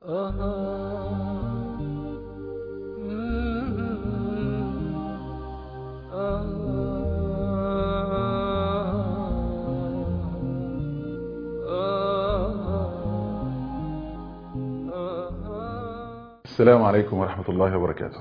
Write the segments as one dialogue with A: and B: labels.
A: السلام عليكم ورحمة الله وبركاته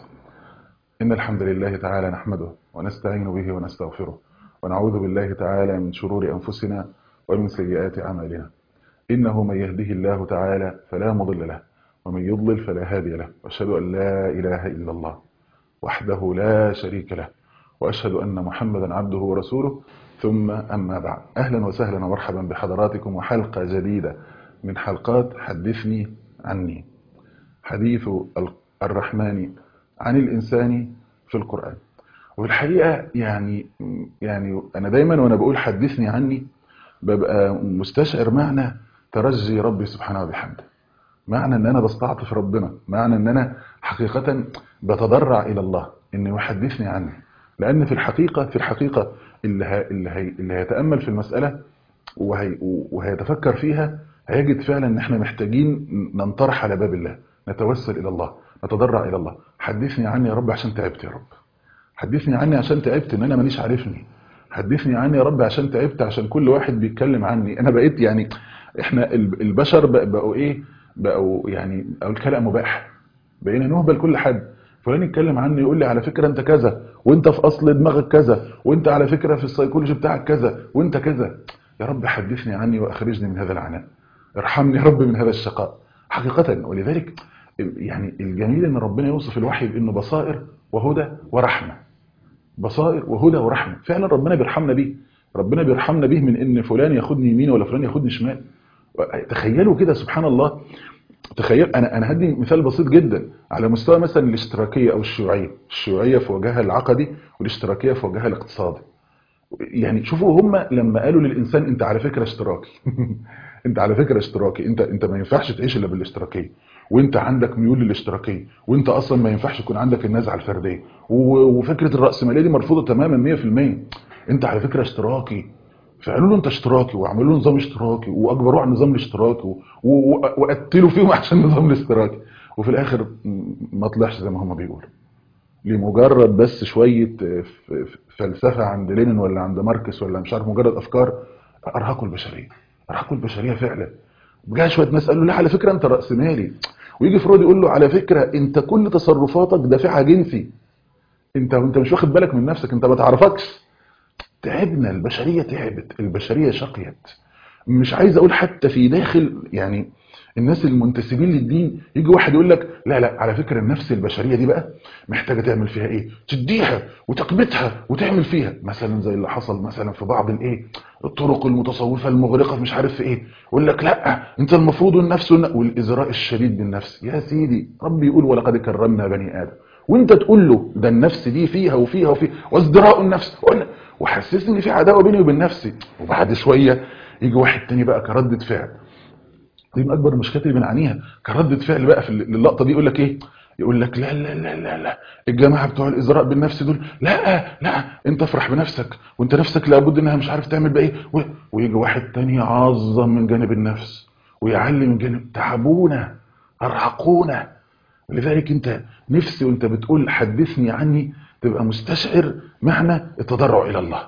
A: إن الحمد لله تعالى نحمده ونستعين به ونستغفره ونعوذ بالله تعالى من شرور أنفسنا ومن سيئات أعمالنا إنه من يهده الله تعالى فلا مضل له ومن يضلل فلا هادي له وأشهد أن لا إله إلا الله وحده لا شريك له وأشهد أن محمدا عبده ورسوله ثم أما بعد أهلا وسهلا ومرحبا بحضراتكم وحلقة جديدة من حلقات حدثني عني حديث الرحمن عن الإنسان في القرآن والحقيقة يعني يعني أنا دايما وأنا بقول حدثني عني ببقى مستشعر معنى ترجي ربي سبحانه وبحمده معنى أن أنا بستعطف ربنا معنى أن أنا حقيقة بتضرع إلى الله أنه يحدثني عني لأن في الحقيقة في الحقيقة اللي, هي اللي, هي اللي هيتأمل في المسألة وهي وهيتفكر فيها هيجد فعلا ان احنا محتاجين ننطرح على باب الله نتوسل الى الله نتضرع الى الله حدثني عني يا رب عشان تعبت يا رب حدثني عني عشان تعبت ان انا مانيش عارفني حدثني عني يا رب عشان تعبت عشان كل واحد بيتكلم عني انا بقيت يعني احنا البشر بقوا ايه بقوا يعني او الكلام مباح بقينا نهبل كل حد فلان يتكلم عني يقول لي على فكرة انت كذا وانت في اصل دماغك كذا وانت على فكرة في السيكولوجي بتاعك كذا وانت كذا يا رب حدثني عني واخرجني من هذا العناء ارحمني يا رب من هذا الشقاء حقيقة ولذلك يعني الجميل ان ربنا يوصف الوحي بانه بصائر وهدى ورحمة بصائر وهدى ورحمة فعلا ربنا بيرحمنا بيه ربنا بيرحمنا بيه من ان فلان ياخدني يمين ولا فلان ياخدني شمال تخيلوا كده سبحان الله تخيل انا انا هدي مثال بسيط جدا على مستوى مثلا الاشتراكيه او الشيوعيه الشيوعيه في وجهها العقدي والاشتراكيه في وجهها الاقتصادي يعني شوفوا هم لما قالوا للانسان انت على فكره اشتراكي انت على فكره اشتراكي انت انت ما ينفعش تعيش الا بالاشتراكيه وانت عندك ميول للاشتراكيه وانت اصلا ما ينفعش يكون عندك النزعه الفرديه وفكره الراسماليه دي مرفوضه تماما 100% انت على فكره اشتراكي فقالوا له انت اشتراكي وعملوا له نظام اشتراكي واجبروه على النظام الاشتراكي وقتلوا فيهم عشان النظام الاشتراكي وفي الاخر ما طلعش زي ما هم بيقولوا لمجرد بس شويه فلسفه عند لينين ولا عند ماركس ولا مش عارف مجرد افكار ارهقوا البشريه ارهقوا البشريه فعلا جاء شويه ناس قالوا له لا على فكره انت راسمالي ويجي فرويد يقول له على فكره انت كل تصرفاتك دافعها جنسي انت انت مش واخد بالك من نفسك انت ما تعرفكش تعبنا البشرية تعبت البشرية شقيت مش عايز اقول حتى في داخل يعني الناس المنتسبين للدين يجي واحد يقول لك لا لا على فكرة النفس البشرية دي بقى محتاجة تعمل فيها ايه تديها وتقبتها وتعمل فيها مثلا زي اللي حصل مثلا في بعض الايه الطرق المتصوفة المغرقة مش عارف في ايه يقول لك لا انت المفروض النفس والازراء الشديد بالنفس يا سيدي ربي يقول ولقد كرمنا بني ادم وانت تقول له ده النفس دي فيها وفيها وفيها وازدراء النفس وحسسني ان في عداوه بيني وبين نفسي وبعد شويه يجي واحد تاني بقى كردة فعل دي من اكبر المشكلات اللي بنعانيها كردة فعل بقى في اللقطه دي يقول لك ايه يقول لك لا لا لا لا لا الجماعه بتوع الازراء بالنفس دول لا لا انت افرح بنفسك وانت نفسك لابد انها مش عارف تعمل بقى ايه ويجي واحد تاني يعظم من جانب النفس ويعلي من جانب تعبونا ارهقونا لذلك انت نفسي وانت بتقول حدثني عني تبقى مستشعر معنى التضرع إلى الله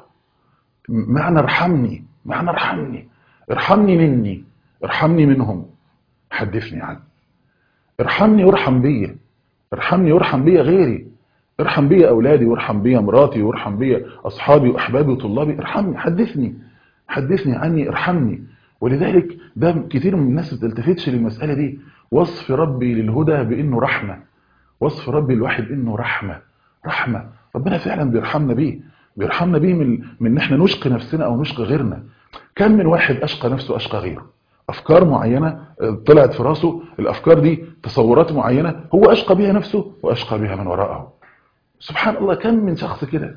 A: معنى ارحمني معنى ارحمني ارحمني مني ارحمني منهم حدثني عني ارحمني وارحم بيا ارحمني وارحم بيا غيري ارحم بيا أولادي وارحم بيا مراتي وارحم بيا أصحابي وأحبابي وطلابي ارحمني حدثني حدثني عني ارحمني ولذلك ده كتير من الناس بتلتفتش للمسألة دي وصف ربي للهدى بأنه رحمة وصف ربي الواحد بأنه رحمة رحمة ربنا فعلا بيرحمنا بيه بيرحمنا بيه من من ان احنا نشقي نفسنا او نشقي غيرنا كم من واحد اشقى نفسه اشقى غيره افكار معينة طلعت في راسه الافكار دي تصورات معينة هو اشقى بها نفسه واشقى بها من وراءه سبحان الله كم من شخص كده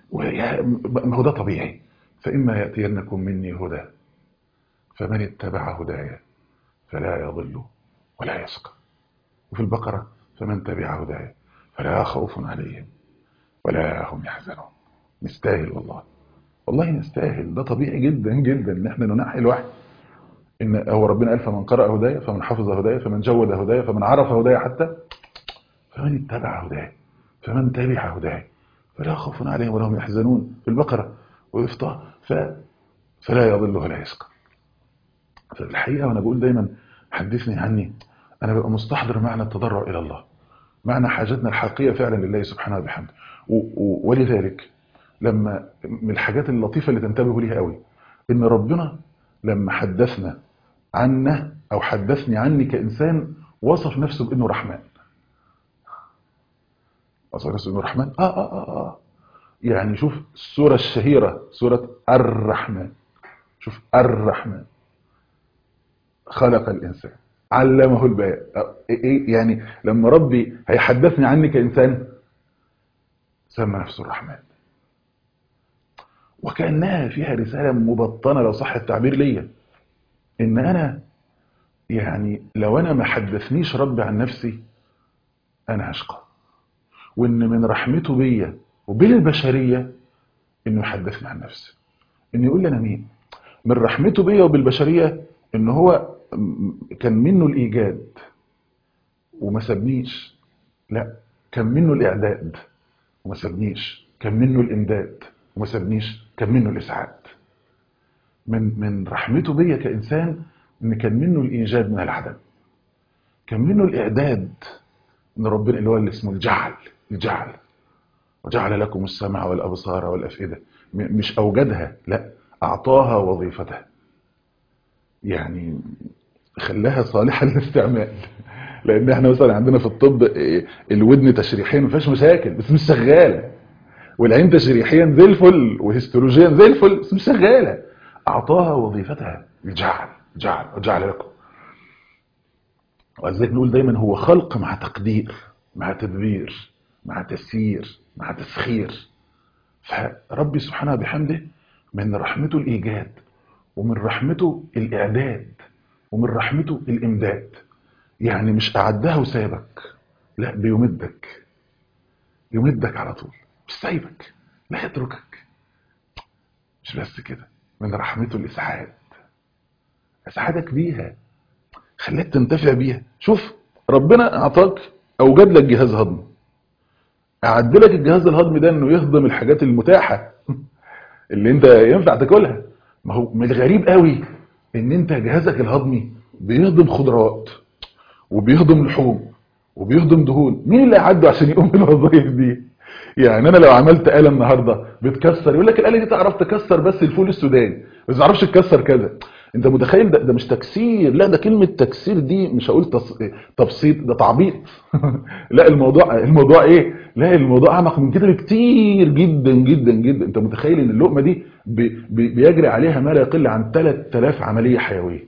A: ما هو ده طبيعي فإما يأتينكم مني هدى فمن اتبع هدايا فلا يضل ولا يشقى وفي البقرة فمن تبع هدايا فلا خوف عليهم ولا هم يحزنون نستاهل والله والله نستاهل ده طبيعي جدا جدا ان احنا ننحي الوحي ان هو ربنا قال فمن قرأ هدايا فمن حفظ هدايا فمن جود هدايا فمن عرف هدايا حتى فمن اتبع هدايا فمن تبع هدايا فلا خوف عليهم ولا هم يحزنون في البقرة وإفطار ف... فلا يضل ولا يشقى فالحقيقة وأنا بقول دايما حدثني عني أنا ببقى مستحضر معنى التضرع إلى الله معنى حاجتنا الحقيقية فعلا لله سبحانه وبحمده و... و... ولذلك لما من الحاجات اللطيفة اللي تنتبهوا ليها قوي إن ربنا لما حدثنا عنه أو حدثني عني كإنسان وصف نفسه بأنه رحمن وصف نفسه بأنه رحمن آه آه آه آه يعني شوف السورة الشهيرة سورة الرحمن شوف الرحمن خلق الإنسان علمه البيان إيه يعني لما ربي هيحدثني عني كإنسان سمى نفسه الرحمن وكأنها فيها رسالة مبطنة لو صح التعبير ليا إن أنا يعني لو أنا ما حدثنيش ربي عن نفسي أنا هشقى وإن من رحمته بيا وبالبشرية إنه يحدثني عن نفسي إنه يقول لي أنا مين من رحمته بيا وبالبشرية إن هو كان منه الإيجاد وما سابنيش لا كان منه الإعداد وما سابنيش كان منه الإمداد وما سابنيش كان منه الإسعاد من من رحمته بيا كإنسان إن كان منه الإيجاد من العدم كان منه الإعداد إن ربنا اللي هو اللي اسمه الجعل الجعل وجعل لكم السمع والأبصار والأفئدة مش أوجدها لا أعطاها وظيفتها يعني خلاها صالحة للاستعمال لأن احنا مثلا عندنا في الطب الودن تشريحيا ما فيهاش مشاكل بس مش شغالة والعين تشريحيا زي الفل وهيستولوجيا زي الفل بس مش شغالة أعطاها وظيفتها الجعل جعل وجعل لكم ولذلك نقول دايما هو خلق مع تقدير مع تدبير مع تسيير مع تسخير فربي سبحانه بحمده من رحمته الإيجاد ومن رحمته الإعداد ومن رحمته الإمداد يعني مش أعدها وسابك لا بيمدك يمدك على طول مش سايبك لا يتركك مش بس كده من رحمته الإسعاد أسعدك بيها خليك تنتفع بيها شوف ربنا أعطاك أوجد لك جهاز هضمي أعدلك الجهاز الهضمي ده إنه يهضم الحاجات المتاحة اللي أنت ينفع تاكلها ما هو من الغريب قوي إن أنت جهازك الهضمي بيهضم خضروات وبيهضم لحوم وبيهضم دهون مين اللي يعدوا عشان يقوم بالوظائف دي يعني انا لو عملت آلة النهاردة بتكسر يقول لك الآلة دي تعرف تكسر بس الفول السوداني بس ما تعرفش تكسر كذا انت متخيل ده, ده مش تكسير لا ده كلمة تكسير دي مش هقول تص... تبسيط ده تعبيط لا الموضوع الموضوع ايه لا الموضوع اعمق من كده بكتير جدا جدا جدا انت متخيل ان اللقمة دي بي... بي... بيجري عليها ما لا يقل عن 3000 عملية حيوية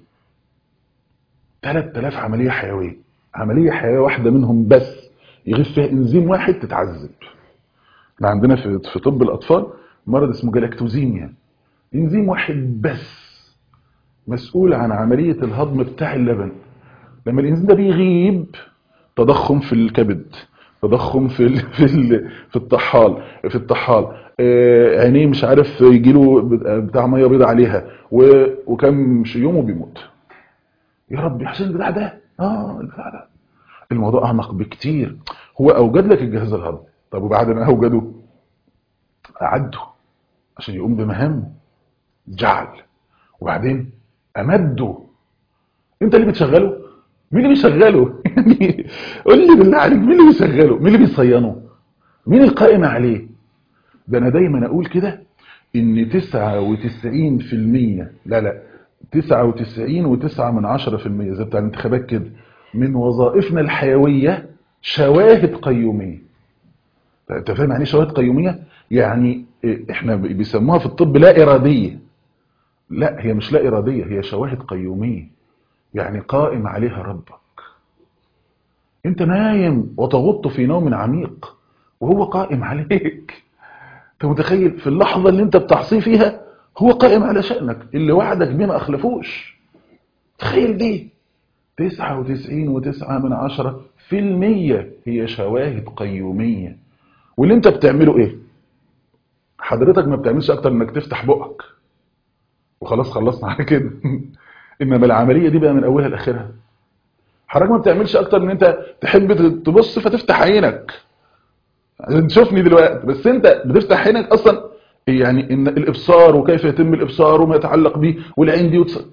A: 3000 عملية حيوية عملية حيوية واحدة منهم بس يغيب فيها انزيم واحد تتعذب احنا عندنا في في طب الاطفال مرض اسمه جلاكتوزيميا انزيم واحد بس مسؤول عن عملية الهضم بتاع اللبن لما الانزيم ده بيغيب تضخم في الكبد تضخم في ال في ال في الطحال في الطحال آه عينيه مش عارف يجيله بتاع ميه بيضاء عليها وكم يوم وبيموت يا رب عشان البتاع ده اه البتاع ده الموضوع اعمق بكتير هو اوجد لك الجهاز الهضمي طب وبعد ما اوجده اعده عشان يقوم بمهامه جعل وبعدين امده انت اللي بتشغله مين اللي بيشغله يعني قول لي بالله عليك مين اللي بيشغله مين اللي بيصينه مين القائم عليه ده انا دايما اقول كده ان 99% لا لا 99 و9 من 10% زي بتاع الانتخابات كده من وظائفنا الحيوية شواهد قيومية انت فاهم يعني شواهد قيومية يعني احنا بيسموها في الطب لا ارادية لا هي مش لا ارادية هي شواهد قيومية يعني قائم عليها ربك انت نايم وتغط في نوم عميق وهو قائم عليك انت متخيل في اللحظة اللي انت بتعصيه فيها هو قائم على شأنك اللي وعدك بيه ما اخلفوش تخيل دي تسعة وتسعين وتسعة من عشرة في المية هي شواهد قيومية واللي انت بتعمله ايه حضرتك ما بتعملش اكتر انك تفتح بقك وخلاص خلصنا على كده انما العمليه دي بقى من اولها لاخرها حضرتك ما بتعملش اكتر من انت تحب تبص فتفتح عينك عشان تشوفني دلوقتي بس انت بتفتح عينك اصلا يعني ان الابصار وكيف يتم الابصار وما يتعلق به والعين دي وتص...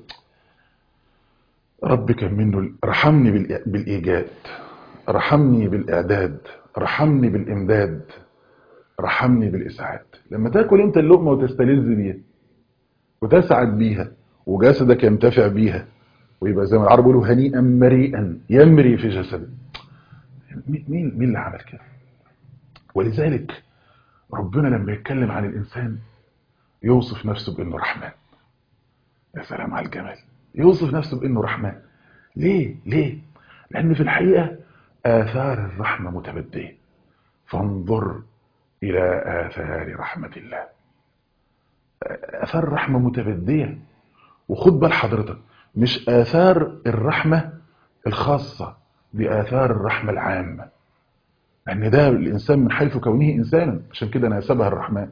A: رب كان منه رحمني بالإ- بالايجاد رحمني بالاعداد رحمني بالامداد رحمني بالاسعاد لما تاكل انت اللقمه وتستلذ بيها وتسعد بيها وجسدك ينتفع بيها ويبقى زي ما العرب يقولوا هنيئا مريئا يمري في جسده مين مين مين اللي عمل كده ولذلك ربنا لما يتكلم عن الانسان يوصف نفسه بانه رحمن يا سلام على الجمال يوصف نفسه بانه رحمن ليه ليه لان في الحقيقه اثار الرحمه متبديه فانظر الى اثار رحمه الله اثار الرحمه متبديه وخد بال حضرتك مش آثار الرحمة الخاصة دي آثار الرحمة العامة لأن ده الإنسان من حيث كونه إنسانا عشان كده ناسبها الرحمن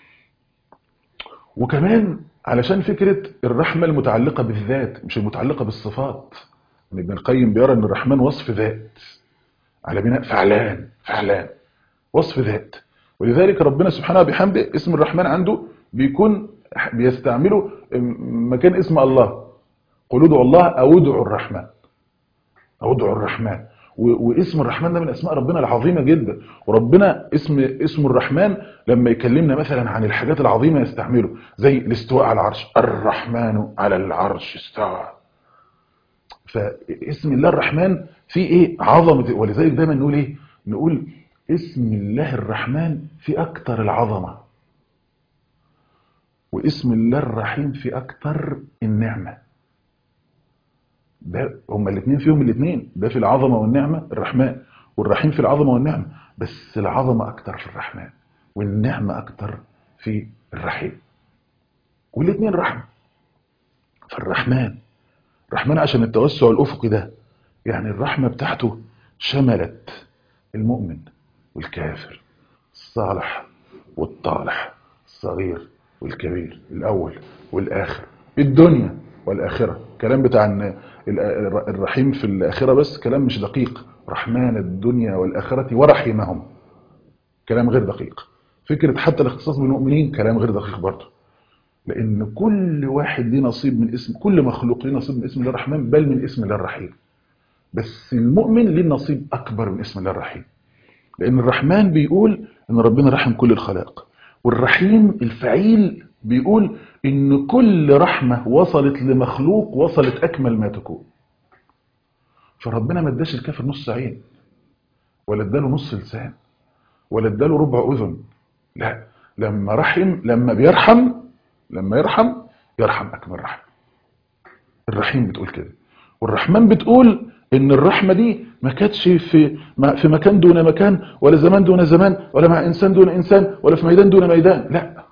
A: وكمان علشان فكرة الرحمة المتعلقة بالذات مش المتعلقة بالصفات يعني ابن القيم بيرى أن الرحمن وصف ذات على بناء فعلان فعلان وصف ذات ولذلك ربنا سبحانه بحمده اسم الرحمن عنده بيكون بيستعمله مكان اسم الله قل ادعوا الله او ادعوا الرحمن او ادعوا الرحمن و- واسم الرحمن ده من اسماء ربنا العظيمه جدا وربنا اسم اسم الرحمن لما يكلمنا مثلا عن الحاجات العظيمه يستعمله زي الاستواء على العرش الرحمن على العرش استوى فاسم الله الرحمن فيه ايه عظمه ولذلك دايما نقول ايه نقول اسم الله الرحمن في اكتر العظمه واسم الله الرحيم في اكتر النعمه ده هما الاثنين فيهم الاثنين ده في العظمه والنعمه الرحمن والرحيم في العظمه والنعمه بس العظمه اكتر في الرحمن والنعمه اكتر في الرحيم والاثنين رحمه فالرحمن الرحمن عشان التوسع الافقي ده يعني الرحمه بتاعته شملت المؤمن والكافر الصالح والطالح الصغير والكبير الاول والاخر الدنيا والاخره الكلام بتاع ان الرحيم في الاخره بس كلام مش دقيق رحمن الدنيا والاخره ورحمهم كلام غير دقيق فكره حتى الاختصاص بالمؤمنين كلام غير دقيق برضه لان كل واحد ليه نصيب من اسم كل مخلوق ليه نصيب من اسم الله الرحمن بل من اسم الله الرحيم بس المؤمن ليه نصيب اكبر من اسم الله الرحيم لان الرحمن بيقول ان ربنا رحم كل الخلائق والرحيم الفعيل بيقول ان كل رحمة وصلت لمخلوق وصلت اكمل ما تكون فربنا ما اداش الكافر نص عين ولا اداله نص لسان ولا اداله ربع اذن لا لما رحم لما بيرحم لما يرحم يرحم اكمل رحمة الرحيم بتقول كده والرحمن بتقول ان الرحمة دي ما كانتش في في مكان دون مكان ولا زمان دون زمان ولا مع انسان دون انسان ولا في ميدان دون ميدان لا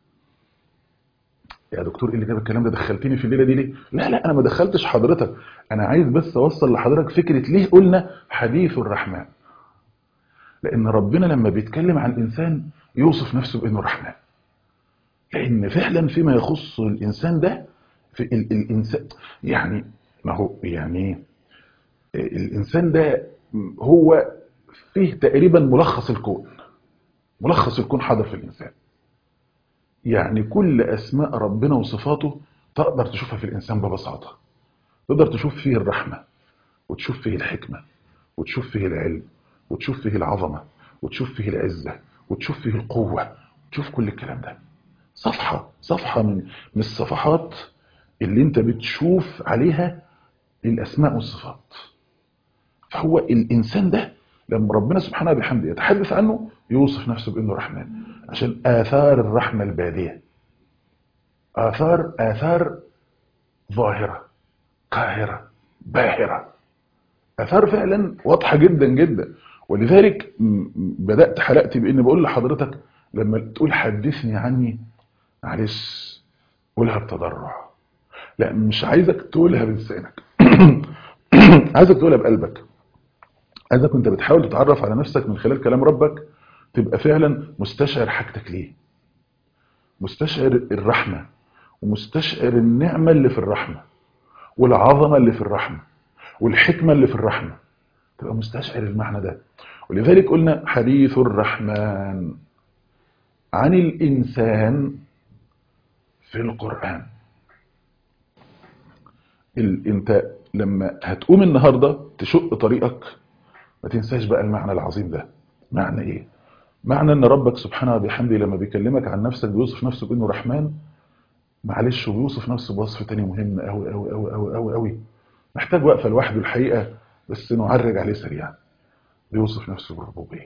A: يا دكتور ايه اللي جاب الكلام ده دخلتني في الليله دي ليه لا لا انا ما دخلتش حضرتك انا عايز بس اوصل لحضرتك فكره ليه قلنا حديث الرحمن لان ربنا لما بيتكلم عن الانسان يوصف نفسه بانه رحمن لان فعلا فيما يخص الانسان ده في ال الانسان يعني ما هو يعني الانسان ده هو فيه تقريبا ملخص الكون ملخص الكون حاضر في الانسان يعني كل أسماء ربنا وصفاته تقدر تشوفها في الإنسان ببساطة تقدر تشوف فيه الرحمة وتشوف فيه الحكمة وتشوف فيه العلم وتشوف فيه العظمة وتشوف فيه العزة وتشوف فيه القوة وتشوف كل الكلام ده صفحة صفحة من من الصفحات اللي انت بتشوف عليها الأسماء والصفات فهو الإنسان ده لما ربنا سبحانه بحمده يتحدث عنه يوصف نفسه بأنه رحمن عشان آثار الرحمة البادية آثار آثار ظاهرة قاهرة باهرة آثار فعلا واضحة جدا جدا ولذلك بدأت حلقتي بإني بقول لحضرتك لما تقول حدثني عني معلش قولها بتضرع لا مش عايزك تقولها بلسانك عايزك تقولها بقلبك عايزك وانت بتحاول تتعرف على نفسك من خلال كلام ربك تبقى فعلا مستشعر حاجتك ليه مستشعر الرحمة ومستشعر النعمة اللي في الرحمة والعظمة اللي في الرحمة والحكمة اللي في الرحمة تبقى مستشعر المعنى ده ولذلك قلنا حديث الرحمن عن الإنسان في القرآن ال... انت لما هتقوم النهاردة تشق طريقك ما تنساش بقى المعنى العظيم ده معنى ايه معنى ان ربك سبحانه وبحمده لما بيكلمك عن نفسك بيوصف نفسه بانه رحمن معلش وبيوصف نفسه بوصف تاني مهم قوي قوي قوي قوي قوي قوي محتاج وقفه لوحده الحقيقه بس نعرج عليه سريعا بيوصف نفسه بالربوبيه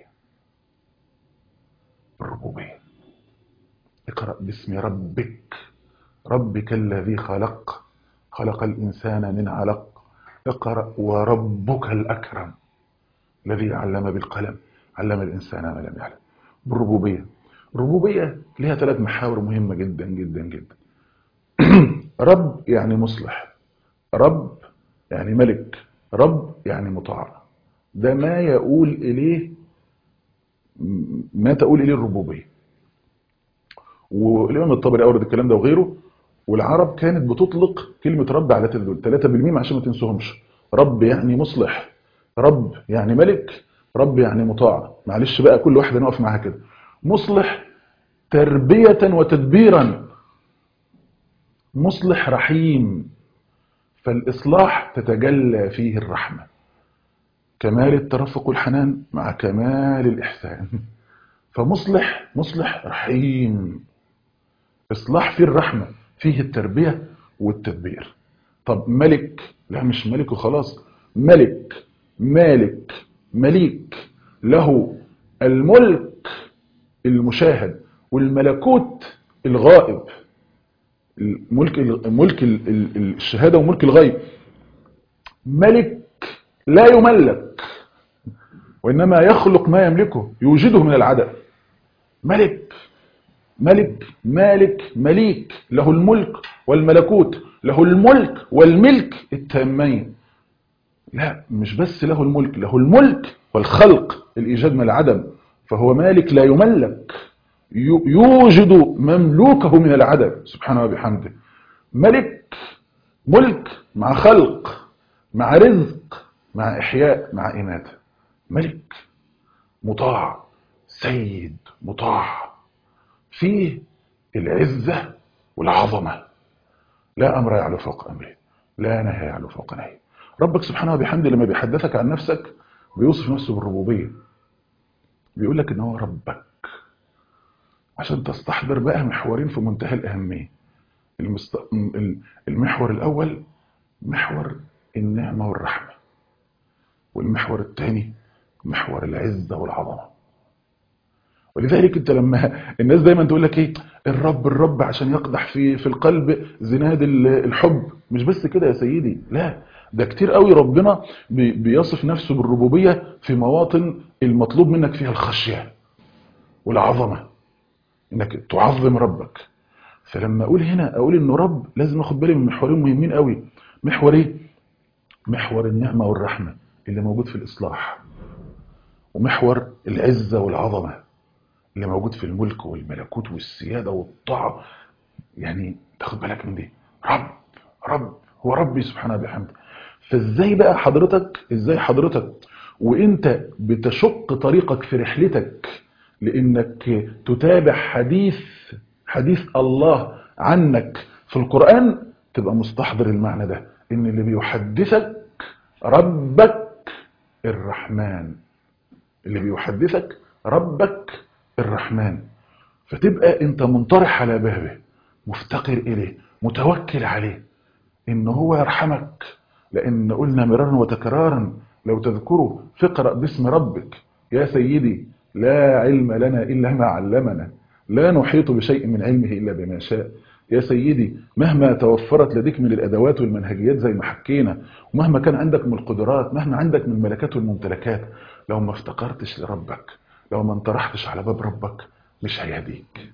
A: بالربوبيه اقرا باسم ربك ربك الذي خلق خلق الانسان من علق اقرا وربك الاكرم الذي علم بالقلم علم الانسان ما لم يعلم بالربوبيه الربوبيه ليها ثلاث محاور مهمه جدا جدا جدا رب يعني مصلح رب يعني ملك رب يعني مطاع ده ما يقول إليه ما تقول إليه الربوبية والإمام الطبري أورد الكلام ده وغيره والعرب كانت بتطلق كلمة رب على دول ثلاثة بالميم عشان ما تنسوهمش رب يعني مصلح رب يعني ملك رب يعني مطاع معلش بقى كل واحدة نقف معاها كده مصلح تربية وتدبيرا مصلح رحيم فالإصلاح تتجلى فيه الرحمة كمال الترفق والحنان مع كمال الإحسان فمصلح مصلح رحيم إصلاح فيه الرحمة فيه التربية والتدبير طب ملك لا مش ملك وخلاص ملك مالك مليك له الملك المشاهد والملكوت الغائب الملك ملك الشهادة وملك الغيب ملك لا يملك وإنما يخلق ما يملكه يوجده من العدم ملك ملك مالك مليك له الملك والملكوت له الملك والملك التامين لا مش بس له الملك له الملك والخلق الإيجاد من العدم فهو مالك لا يملك يوجد مملوكه من العدم سبحانه وبحمده ملك ملك مع خلق مع رزق مع إحياء مع إماتة ملك مطاع سيد مطاع فيه العزة والعظمة لا أمر يعلو فوق أمره لا نهي يعلو فوق نهي ربك سبحانه وبحمده لما بيحدثك عن نفسك بيوصف نفسه بالربوبية بيقول لك إن هو ربك عشان تستحضر بقى محورين في منتهى الأهمية المست... المحور الأول محور النعمة والرحمة والمحور الثاني محور العزة والعظمة ولذلك انت لما الناس دايما تقول لك ايه الرب الرب عشان يقدح في في القلب زناد الحب مش بس كده يا سيدي لا ده كتير قوي ربنا بيصف نفسه بالربوبية في مواطن المطلوب منك فيها الخشية والعظمة انك تعظم ربك فلما اقول هنا اقول انه رب لازم اخد بالي من محورين مهمين قوي محور ايه محور النعمة والرحمة اللي موجود في الاصلاح ومحور العزة والعظمة اللي موجود في الملك والملكوت والسيادة والطاعة يعني تاخد بالك من دي رب رب هو ربي سبحانه وبحمده فازاي بقى حضرتك ازاي حضرتك وانت بتشق طريقك في رحلتك لانك تتابع حديث حديث الله عنك في القرآن تبقى مستحضر المعنى ده ان اللي بيحدثك ربك الرحمن اللي بيحدثك ربك الرحمن فتبقى انت منطرح على بابه مفتقر اليه متوكل عليه ان هو يرحمك لان قلنا مرارا وتكرارا لو تذكروا فاقرأ باسم ربك يا سيدي لا علم لنا إلا ما علمنا لا نحيط بشيء من علمه إلا بما شاء يا سيدي مهما توفرت لديك من الأدوات والمنهجيات زي ما حكينا ومهما كان عندك من القدرات مهما عندك من الملكات والممتلكات لو ما افتقرتش لربك لو ما انطرحتش على باب ربك مش هيهديك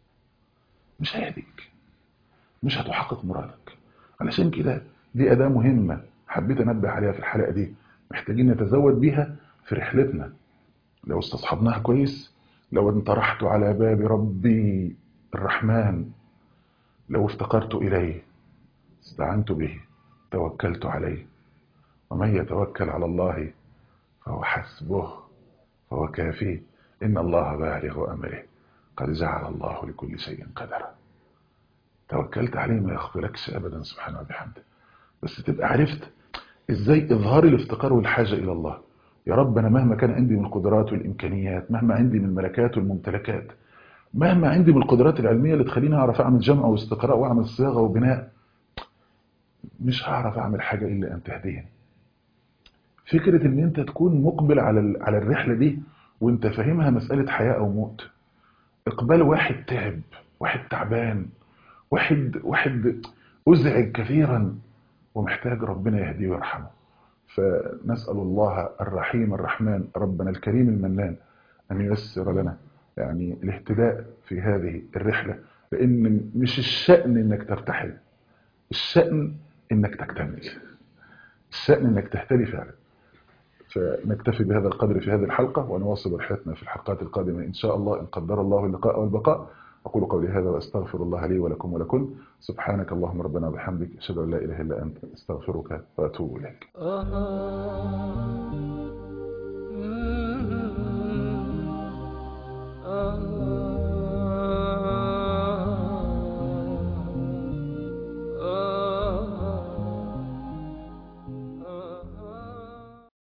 A: مش هيهديك مش هتحقق مرادك علشان كده دي أداة مهمة حبيت أنبه عليها في الحلقة دي محتاجين نتزود بيها في رحلتنا لو استصحبناها كويس لو انطرحت على باب ربي الرحمن لو افتقرت إليه استعنت به توكلت عليه ومن يتوكل على الله فهو حسبه فهو كافيه إن الله بالغ أمره قد جعل الله لكل شيء قدرا توكلت عليه ما يخفلكش أبدا سبحانه وبحمده بس تبقى عرفت إزاي إظهار الافتقار والحاجة إلى الله يا رب أنا مهما كان عندي من القدرات والإمكانيات مهما عندي من الملكات والممتلكات مهما عندي من القدرات العلمية اللي تخليني أعرف أعمل جمع واستقراء وأعمل صياغة وبناء مش هعرف أعمل حاجة إلا أن تهديني فكرة ان انت تكون مقبل على على الرحلة دي وانت فاهمها مسألة حياة او موت اقبال واحد تعب واحد تعبان واحد واحد ازعج كثيرا ومحتاج ربنا يهديه ويرحمه فنسأل الله الرحيم الرحمن ربنا الكريم المنان ان ييسر لنا يعني الاهتداء في هذه الرحلة لان مش الشأن انك ترتحل الشأن انك تكتمل الشأن انك تهتدي فعلا فنكتفي بهذا القدر في هذه الحلقة ونواصل رحلتنا في الحلقات القادمة إن شاء الله إن قدر الله اللقاء والبقاء أقول قولي هذا وأستغفر الله لي ولكم ولكم سبحانك اللهم ربنا وبحمدك أشهد أن لا إله إلا أنت أستغفرك وأتوب إليك